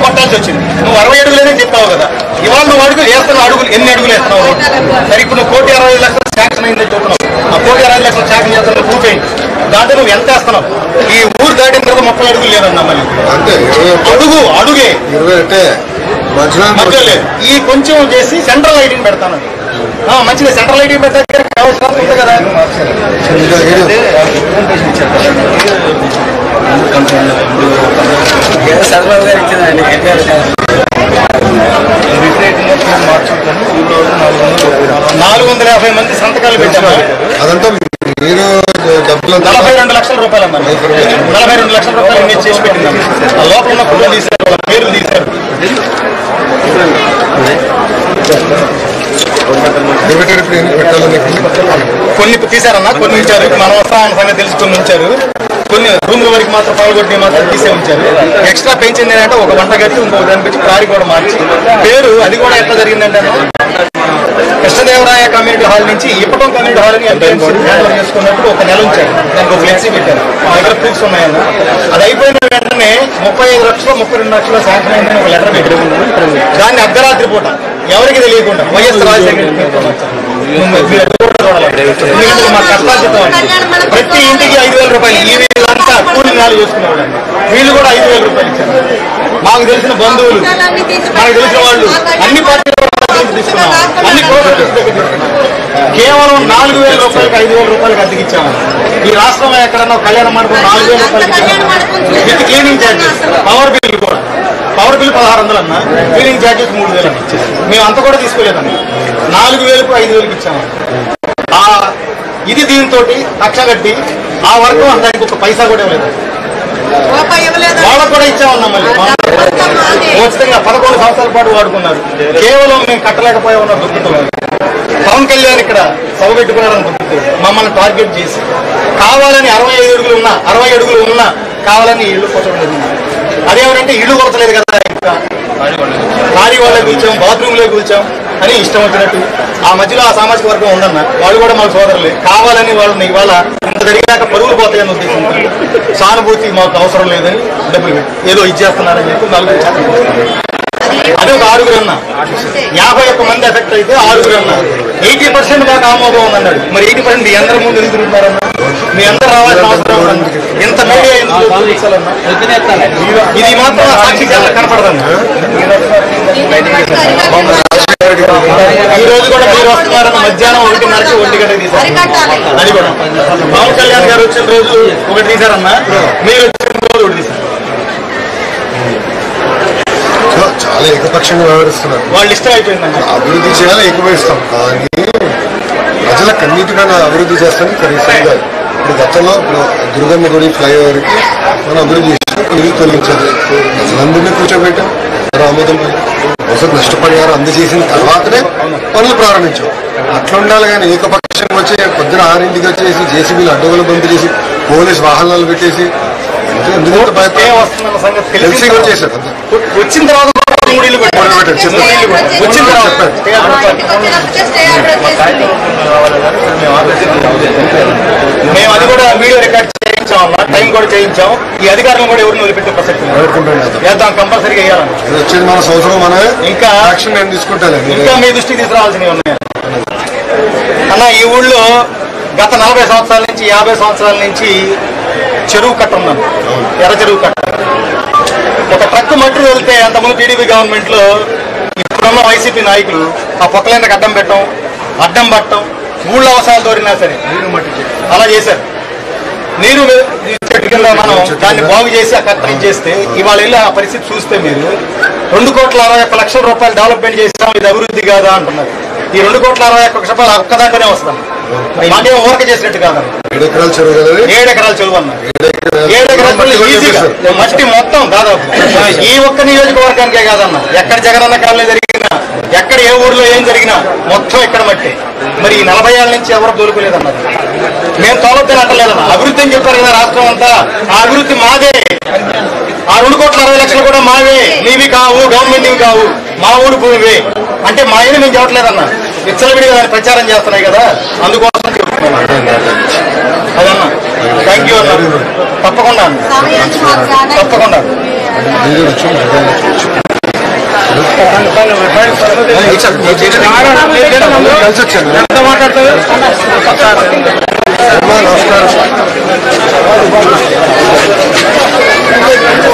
కొట్టాల్సి వచ్చింది నువ్వు అరవై అడుగులేనే చెప్పావు కదా ఇవాళ నువ్వు అడుగులు వేస్తున్నావు అడుగులు ఎన్ని అడుగులు వేస్తున్నావు సరే ఇప్పుడు నువ్వు కోటి అరవై ఐదు లక్షలు శాంక్షన్ అయిందని చెప్తున్నావు ఆ కోటి అరవై ఐదు లక్షలు శాంక్షన్ చేస్తున్న ప్రూఫ్ ఏంటి దాంట్లో నువ్వు ఎంత వేస్తున్నావు ఈ ఊరు దాటిన తర్వాత ముప్పై అడుగులు లేదన్నా మళ్ళీ అంటే ఇరవై అడుగు అడుగే ఇరవై అంటే మధ్యలో మధ్యలో లేదు. ఈ కొంచెం చేసి సెంట్రల్ లైటింగ్ పెడతాను ఆ, మంచిగా సెంట్రల్ లైటింగ్ పెట్టడానికి కావాల్సిన ఉంది కదా ఇంకా ఏడు. చంద్రబాబు గారు ఇచ్చిందండి ఎన్టీఆర్ గారు. నాలుగు వందల యాభై మంది సంతకాలు పెట్టారు అదంతా మీరు డబ్బులు నలభై రెండు లక్షల రూపాయలు అన్నారు నలభై రెండు లక్షల రూపాయలు ఇన్వెస్ట్ చేసి పెట్టింది ఆ లోపల ఉన్న ఫోటోలు తీశారు వాళ్ళ పేర్లు తీశారు డెబిటర్ ఇప్పుడు ఎన్ని పెట్టాలని కొన్ని తీశారన్న కొన్ని ఉంచారు మన వస్తామన్న సంగతి తెలుసు కొన్ని ఉంచారు కొన్ని రూమ్ల వరకు మాత్రం పాల్గొట్టి మాత్రం తీసే ఉంచారు ఎక్స్ట్రా పెంచింది ఏంటంటే ఒక వంట గట్టి ఇంకొక దాని పెట్టి ప్రారి కూడా మార్చి పేరు అది కూడా ఎట్లా జరిగిందంటే అన్న, కృష్ణదేవరాయ కమ్యూనిటీ హాల్ నుంచి ఇప్పటం కమ్యూనిటీ హాల్ ని ఎంట్రన్స్ హ్యాండిల్ చేసుకున్నప్పుడు ఒక నెల ఉంచారు దానికి ఒక ఫ్లెక్సీ పెట్టారు మా దగ్గర ప్రూఫ్స్ ఉన్నాయన్న అది అయిపోయిన వెంటనే ముప్పై ఐదు లక్షలు ముప్పై రెండు లక్షల శాంక్షన్ అయిందని ఒక లెటర్ పెట్టారు దాన్ని అర్ధరాత్రి పూట ఎవరికి తెలియకుండా వైఎస్ రాజశేఖర రెడ్డి పేరుతో మార్చారు. మీరు అది కూడా చూడాలి. ఎందుకంటే మా కష్టార్జితం అండి. ప్రతి ఇంటికి ఐదు వేల రూపాయలు ఈ వీళ్ళంతా కూలి నాలు చేసుకునేవాళ్ళు వీళ్ళు కూడా ఐదు వేల రూపాయలు ఇచ్చారు మాకు తెలిసిన బంధువులు మనకు తెలిసిన వాళ్ళు అన్ని పార్టీల వాళ్ళ దగ్గర తీసుకున్నాం అన్ని కోఆపరేటివ్స్ దగ్గర తీసుకున్నాం కేవలం నాలుగు వేల రూపాయలకి ఐదు వేల రూపాయలకి అద్దెకి ఇచ్చాము ఈ రాష్ట్రంలో ఎక్కడన్నా కళ్యాణ మండపం నాలుగు వేల రూపాయలకి ఇచ్చాము with cleaning charges power bill కూడా పవర్ బిల్ పదహారు వందలు అన్న క్లీనింగ్ ఛార్జెస్ మూడు వేలు అన్న మేము అంత కూడా తీసుకోలేదన్న నాలుగు వేలకు ఐదు వేలకు ఇచ్చాము ఆ ఇది దీంతో కక్షగట్టి ఆ వర్గం అంత ఇంకొక పైసా కూడా ఇవ్వలేదు రూపాయి ఇవ్వలేదు వాళ్ళకు కూడా ఇచ్చామన్నాం మళ్ళీ మా- ఉచితంగా పదకొండు సంవత్సరాల పాటు వాడుకున్నారు కేవలం మేము కట్టలేకపోయా ఉన్న దుఃఖితం పవన్ కళ్యాణ్ ఇక్కడ సభ పెట్టుకున్నారని దుఃఖితం మమ్మల్ని టార్గెట్ చేసి కావాలని అరవై ఐదు అడుగులు ఉన్నా అరవై అడుగులు ఉన్నా కావాలని ఇల్లు కొట్టడం జరిగింది అదేమంటే ఇల్లు కొడతలేదు కదా ఇంకా ఖాళీ వాళ్ళే కూర్చాం బాత్రూంలో కూర్చాం అని ఇష్టం వచ్చినట్టు ఆ మధ్యలో ఆ సామాజిక వర్గం ఉందన్న వాళ్ళు కూడా మాకు సోదరులే కావాలని వాళ్ళని ఇవాళ ఇంత జరిగినాక పరుగులు పోతాయని ఉద్దేశంతో సానుభూతి మాకు అవసరం లేదని డబ్బులు పెట్టి ఏదో ఇచ్చేస్తున్నారని చెప్పి నలుగురు చేస్తున్నారు. అదే ఒక ఆరుగురు అన్న యాభై ఒక్క మంది ఎఫెక్ట్ అయితే ఆరుగురు అన్న ఎయిటీ పర్సెంట్ మాకు ఆమోదం ఉందన్నాడు మరి ఎయిటీ పర్సెంట్ మీ అందరి ముందు ఎందుకు తిరుగుతున్నారన్న మీ అందరు రావాల్సిన అవసరం ఉందన్న. ఇంత మీడియా ఎందుకు చూపించాలన్న? ఇది మాత్రం సాక్షి చాలా కనపడదన్న ఈ రోజు కూడా మీరు వస్తున్నారన్న మధ్యాహ్నం ఒకటిన్నరకి ఒంటి గంటకి తీశారు అరికట్టాలి అది కూడా పవన్ కళ్యాణ్ గారు వచ్చిన రోజు ఒకటి తీశారన్న మీరు వచ్చిన రోజు ఒకటి తీశారు సో చాలా ఏకపక్షంగా వ్యవహరిస్తున్నారు వాళ్ళు ఇష్టం అయిపోయిందండి అభివృద్ధి చేయాలి ఏకపరిస్తాం కానీ ప్రజలకు అన్నిటికన్నా అభివృద్ధి చేస్తాను కనీసం కాదు. ఇప్పుడు గతంలో ఇప్పుడు దుర్గమ్మ గుడి ఫ్లైఓవర్కి మనం అభివృద్ధి చేసాం నిధులు తొలగించారు ప్రజలందరినీ కూర్చోబెట్టాం అందరూ ఆమోదం పలికారు. అవసరం నష్టపరిహారం అందజేసిన తర్వాతనే పనులు ప్రారంభించాం అట్లా ఉండాలి కానీ ఏకపక్షంగా వచ్చి పొద్దున ఆరింటికి వచ్చేసి జేసీబీలు అడ్డగోలు బంద్ చేసి పోలీస్ వాహనాలు పెట్టేసి ఎందుకు- ఎందుకు ఇంత ఏం భయపడ వస్తుందన్న సంగతి తెలిసి తెలిసి కూడా చేశారు అంతే వచ్చిన తర్వాత కూడా మూడు ఇల్లు పెట్టారు. మూడు పెట్టారు. చెప్పారు. మూడు ఇల్లు పెట్టారు. వచ్చిన తర్వాత చెప్పారు. స్టే ఆర్డర్ మా ఇంటికి వచ్చినప్పుడే స్టే ఆర్డర్ చేసింది మేము అది కూడా వీడియో రికార్డ్ చేయించాం అన్న టైం కూడా చేయించాం ఈ అధికారులను కూడా ఎవరిని వదిలిపెట్టే ప్రసక్తి లేదు. ఎవరుకుంటాం కదా వేద్దాం కంపల్సరీగా వేయాలని ఇది వచ్చేది మన సంవత్సరం మనమే ఇంకా యాక్షన్ నేను తీసుకుంటాను ఇంకా మీ దృష్టికి తీసుకురావాల్సినవి ఉన్నాయి అన్న ఈ ఊళ్ళో గత నలభై సంవత్సరాల నుంచి యాభై సంవత్సరాల నుంచి చెరువు కట్ట ఉందన్న ఎర్ర చెరువు కట్ట ఒక ట్రక్ మట్టి వెళ్తే అంతకుముందు టీడీపీ గవర్నమెంట్ లో ఇప్పుడున్న వైసీపీ నాయకులు ఆ పొక్కలైన అడ్డం పెట్టడం అడ్డం పట్టడం ఊళ్ళో అవసరాలు దోరినా సరే అలా చేశారు నీరు చెట్టు కింద మనం దాన్ని బాగు చేసి ఆ కట్ట ఇచ్చేస్తే ఇవాళ వెళ్ళి ఆ పరిస్థితి చూస్తే మీరు రెండు కోట్ల అరవై ఒక్క లక్షల రూపాయలు డెవలప్మెంట్ చేసాం ఇది అభివృద్ధి కాదా అంటున్నారు ఈ రెండు కోట్ల అరవై ఒక్క లక్ష రూపాయలు ఒక్కదాకానే వస్తాం మాకేం ఊరక చేసినట్టు కాదన్న ఏడు ఎకరాలు చెరువు కదా అది? ఏడు ఎకరాలు చెరువు అన్నారు ఏడు ఎకరాలు ఏడు ఎకరాలు మట్టి కూడా ఈజీగా చేశారు. మట్టి మొత్తం దాదాపు ఈ ఒక్క నియోజకవర్గానికే కాదన్న ఎక్కడ జగనన్న కాలనీ జరిగినా ఎక్కడ ఏ ఊర్లో ఏం జరిగినా మొత్తం ఇక్కడ మట్టి మరి ఈ నలభై ఏళ్ళ నుంచి ఎవరు దొరకలేదన్నారు మేము తోలొద్దని అంటలేదన్న అభివృద్ధి అని చెప్పారు కదా రాష్ట్రం అంతా ఆ అభివృద్ధి మాదే ఆ రెండు కోట్ల అరవై లక్షలు కూడా మావే నీవి కావు గవర్నమెంట్ నీవి కావు మా ఊరు భూమివే అంటే మా అయినా మేము చెప్పట్లేదన్న విచ్చలవిడిగా దాన్ని ప్రచారం చేస్తున్నాయి కదా అందుకోసం చెప్తున్నాం అదన్న థ్యాంక్ యూ అన్న తప్పకుండా అన్న సమయానికి మాకు చాలా తప్పకుండా నీళ్ళు వచ్చి కలిసి వచ్చాను అమ్మా, నమస్కారం